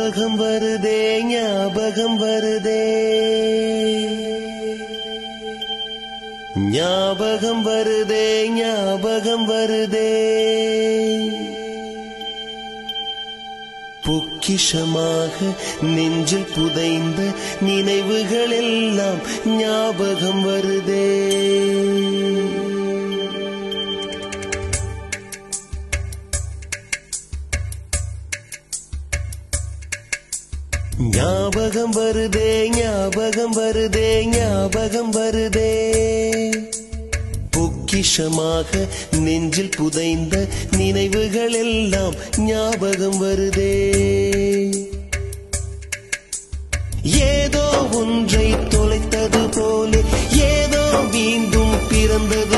ஞாபகம் வருதே ஞாபகம் வருதே ஞாபகம் வருதே ஞாபகம் வருதே பொக்கிஷமாக நெஞ்சில் புதைந்த நினைவுகள் எல்லாம் ஞாபகம் வருதே ஞாபகம் வருதே ஞாபகம் வருதே ஞாபகம் வருதே பொக்கிஷமாக நெஞ்சில் புதைந்த நினைவுகள் எல்லாம் ஞாபகம் வருதே ஏதோ ஒன்றை தொலைத்தது போல ஏதோ மீண்டும் பிறந்தது